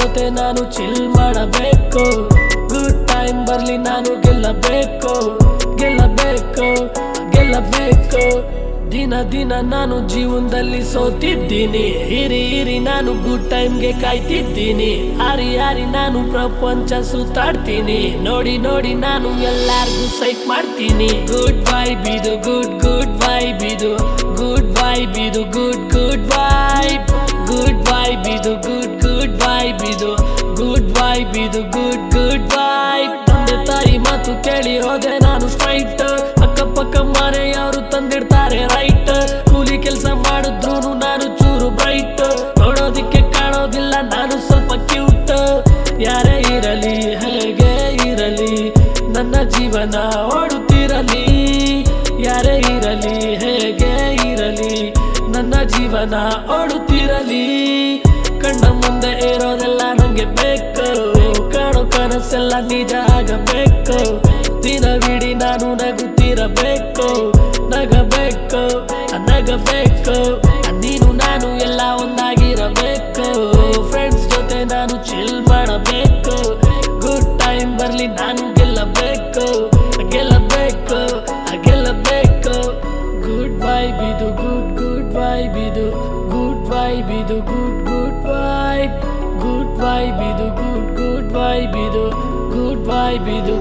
ಜೊತೆ ನಾನು ಚಿಲ್ ಮಾಡಬೇಕು ಗುಡ್ ಟೈಮ್ ಬರ್ಲಿ ನಾನು ಗೆಲ್ಲಬೇಕು ಗೆಲ್ಲಬೇಕು ಗೆಲ್ಲಬೇಕು ದಿನ ದಿನ ನಾನು ಜೀವನದಲ್ಲಿ ಸೋತಿದ್ದೀನಿ ಹಿರಿ ಹಿರಿ ನಾನು ಗುಡ್ ಟೈಮ್ಗೆ ಕಾಯ್ತಿದ್ದೀನಿ ಹಾರಿ ಹಾರಿ ನಾನು ಪ್ರಪಂಚ ಸುತ್ತಾಡ್ತೀನಿ ನೋಡಿ ನೋಡಿ ನಾನು ಎಲ್ಲಾರ್ಗೂ ಸೈಕ್ ಮಾಡ್ತೀನಿ ಗುಡ್ ವೈಬ್ ಇದು ಗುಡ್ ಗುಡ್ ವೈಬ್ ಇದು ಗುಡ್ ವೈಬ್ ಇದು good good vibe good vibe ಇದು ಗುಡ್ ಗುಡ್ ವೈಬ್ ಇದು ಗುಡ್ ವೈಬ್ ಇದು ಗುಡ್ ಗುಡ್ ವೈಬ್ ತಂದೆ ತಾಯಿ ಮಾತು ಕೇಳಿ ಹೋದೆ ನಾನು ಸ್ಟ್ರೈಟ್ ಅಕ್ಕಪಕ್ಕ ಮನೆಯವರು ತಂದಿಡ್ತಾರೆ ರೈಟ್ ಕೂಲಿ ಕೆಲಸ ಮಾಡಿದ್ರು ನಾನು ಚೂರು ಬ್ರೈಟ್ ನೋಡೋದಿಕ್ಕೆ ಕಾಣೋದಿಲ್ಲ ನಾನು ಸ್ವಲ್ಪ ಕ್ಯೂಟ್ ಯಾರೇ ಇರಲಿ ಹೇಗೆ ಇರಲಿ ನನ್ನ ಜೀವನ ಓಡುತ್ತಿರಲಿ ಯಾರೇ ಇರಲಿ ಹೇಗೆ ಇರಲಿ ನನ್ನ ಜೀವನ ಓಡುತ್ತಿರಲಿ ಕಣ್ಣ ಮುಂದೆ ಇರೋದೆಲ್ಲ ನಂಗೆ ಬೇಕು ಕಾಣೋ ಕನಸೆಲ್ಲ ನಿಜ ಆಗಬೇಕು ದಿನವಿಡೀ ನಾನು ನಗುತ್ತಿರಬೇಕು ನಗಬೇಕು ನಗಬೇಕು ನೀನು ನಾನು ಎಲ್ಲ ಒಂದಾಗಿರಬೇಕು ಫ್ರೆಂಡ್ಸ್ ಜೊತೆ ನಾನು ಚಿಲ್ ಮಾಡಬೇಕು ಗುಡ್ ಟೈಮ್ ಬರ್ಲಿ ನಾನು ಗೆಲ್ಲಬೇಕು ಗೆಲ್ಲಬೇಕು ಗೆಲ್ಲಬೇಕು ಗುಡ್ ವೈಬ್ ಇದು ಗುಡ್ ಗುಡ್ ವೈಬ್ ಇದು ಗುಡ್ ವೈಬ್ ಇದು good good vibe good vibe ಇದು ಗುಡ್ ಗುಡ್ ವೈಬ್ ಇದು ಗುಡ್ ವೈಬ್ ಇದು